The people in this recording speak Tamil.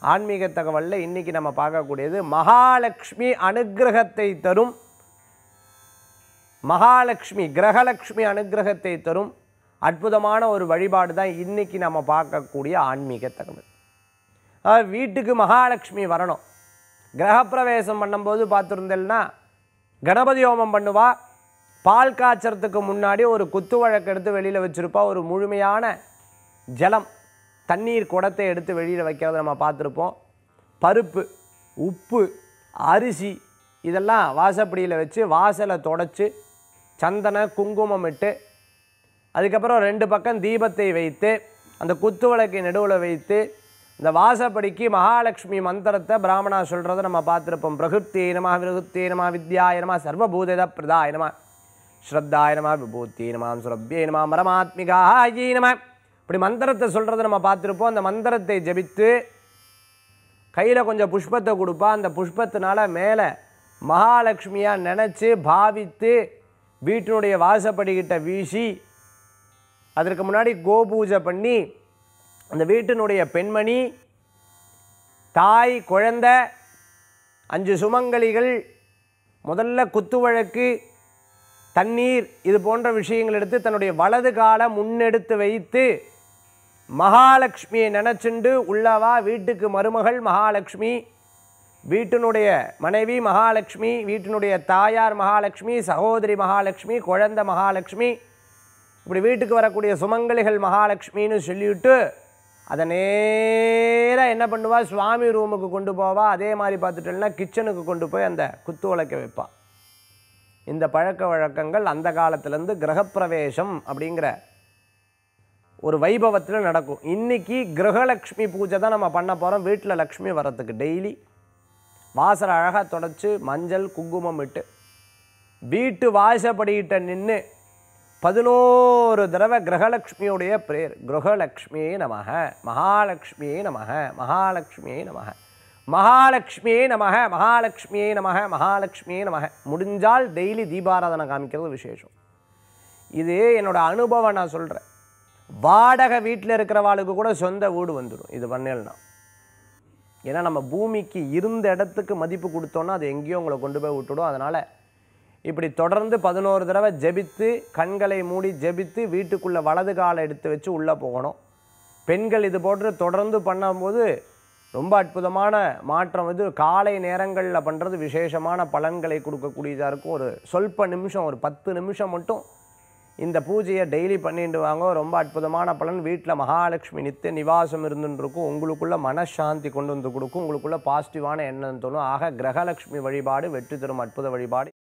ஆன்மீக தகவலில் இன்னைக்கு நம்ம பார்க்கக்கூடியது மகாலட்சுமி அனுக்கிரகத்தை தரும் மகாலட்சுமி கிரகலட்சுமி அனுக்கிரகத்தை தரும் அற்புதமான ஒரு வழிபாடு தான் இன்னைக்கு நம்ம பார்க்கக்கூடிய ஆன்மீக தகவல் அதாவது வீட்டுக்கு மகாலட்சுமி வரணும் கிரகப்பிரவேசம் பண்ணும்போது பார்த்துருந்தேன்னா கணபதி ஹோமம் பண்ணுவா பால் காய்ச்சறதுக்கு முன்னாடி ஒரு குத்து வழக்கு எடுத்து வெளியில் வச்சுருப்பா ஒரு முழுமையான ஜலம் தண்ணீர் குடத்தை எடுத்து வெளியில் வைக்கிறத நம்ம பார்த்துருப்போம் பருப்பு உப்பு அரிசி இதெல்லாம் வாசப்படியில் வச்சு வாசலை தொடச்சி சந்தன குங்குமம் இட்டு அதுக்கப்புறம் ரெண்டு பக்கம் தீபத்தை வைத்து அந்த குத்து விளக்கை நடுவில் வைத்து இந்த வாசப்படிக்கு மகாலட்சுமி மந்திரத்தை பிராமணா சொல்கிறத நம்ம பார்த்துருப்போம் பிரகிருத்தே நம விருகுத்தே நம வித்யாய நம சர்வபூதத பிரதாய நம ஸ்ரத்தாய நம விபூத்தி நமாம் சுரபியே நம மரமாத்மிகாயி நம இப்படி மந்திரத்தை சொல்கிறத நம்ம பார்த்துருப்போம் அந்த மந்திரத்தை ஜபித்து கையில் கொஞ்சம் புஷ்பத்தை கொடுப்பா அந்த புஷ்பத்தினால மேலே மகாலட்சுமியாக நினச்சி பாவித்து வீட்டினுடைய வாசப்படிக்கிட்ட வீசி அதற்கு முன்னாடி கோபூஜை பண்ணி அந்த வீட்டினுடைய பெண்மணி தாய் குழந்தை அஞ்சு சுமங்கலிகள் முதல்ல குத்து வழக்கு தண்ணீர் இது போன்ற விஷயங்கள் எடுத்து தன்னுடைய வலது காலை முன்னெடுத்து வைத்து மகாலட்சுமியை நினச்சிண்டு உள்ளவா வீட்டுக்கு மருமகள் மகாலட்சுமி வீட்டினுடைய மனைவி மகாலட்சுமி வீட்டினுடைய தாயார் மகாலட்சுமி சகோதரி மகாலட்சுமி குழந்தை மகாலட்சுமி இப்படி வீட்டுக்கு வரக்கூடிய சுமங்கலிகள் மகாலட்சுமின்னு சொல்லிவிட்டு அதை நேராக என்ன பண்ணுவா சுவாமி ரூமுக்கு கொண்டு போவா அதே மாதிரி பார்த்துட்டோம்னா கிச்சனுக்கு கொண்டு போய் அந்த குத்து உழைக்க வைப்பா இந்த பழக்க வழக்கங்கள் அந்த காலத்துலேருந்து கிரகப்பிரவேசம் அப்படிங்கிற ஒரு வைபவத்தில் நடக்கும் இன்னைக்கு கிரகலக்ஷ்மி பூஜை தான் நம்ம பண்ண போகிறோம் வீட்டில் லக்ஷ்மி வரத்துக்கு டெய்லி வாசலை அழகாக தொடச்சி மஞ்சள் குங்குமம் இட்டு வீட்டு வாசப்படிக்கிட்ட நின்று பதினோரு தடவை கிரகலக்ஷ்மியுடைய பிரேர் கிரகலக்ஷ்மியே நமக மகாலட்சுமியே நமக மகாலட்சுமியே நமக மகாலட்சுமியே நமக மகாலட்சுமியே நமக மகாலட்சுமியே நமக முடிஞ்சால் டெய்லி தீபாராதனை காமிக்கிறது விசேஷம் இது என்னோட அனுபவம் நான் சொல்கிறேன் வாடகை வீட்டில் இருக்கிறவாளுக்கு கூட சொந்த வீடு வந்துடும் இது பண்ணலனா ஏன்னா நம்ம பூமிக்கு இருந்த இடத்துக்கு மதிப்பு கொடுத்தோன்னா அது எங்கேயோ உங்களை கொண்டு போய் விட்டுடும் அதனால் இப்படி தொடர்ந்து பதினோரு தடவை ஜெபித்து கண்களை மூடி ஜெபித்து வீட்டுக்குள்ளே வலது காலை எடுத்து வச்சு உள்ளே போகணும் பெண்கள் இது போன்று தொடர்ந்து பண்ணும்போது ரொம்ப அற்புதமான மாற்றம் இது காலை நேரங்களில் பண்ணுறது விசேஷமான பலன்களை கொடுக்கக்கூடியதாக இருக்கும் ஒரு சொல்ப நிமிஷம் ஒரு பத்து நிமிஷம் மட்டும் இந்த பூஜையை டெய்லி பண்ணிட்டு வாங்க ரொம்ப அற்புதமான பலன் வீட்டில் மகாலட்சுமி நித்திய நிவாசம் இருந்துன்னு இருக்கும் உங்களுக்குள்ள மனசாந்தி கொண்டு வந்து கொடுக்கும் உங்களுக்குள்ள பாசிட்டிவான எண்ணம் தோணும் ஆக கிரகலட்சுமி வழிபாடு வெற்றி தரும் அற்புத வழிபாடு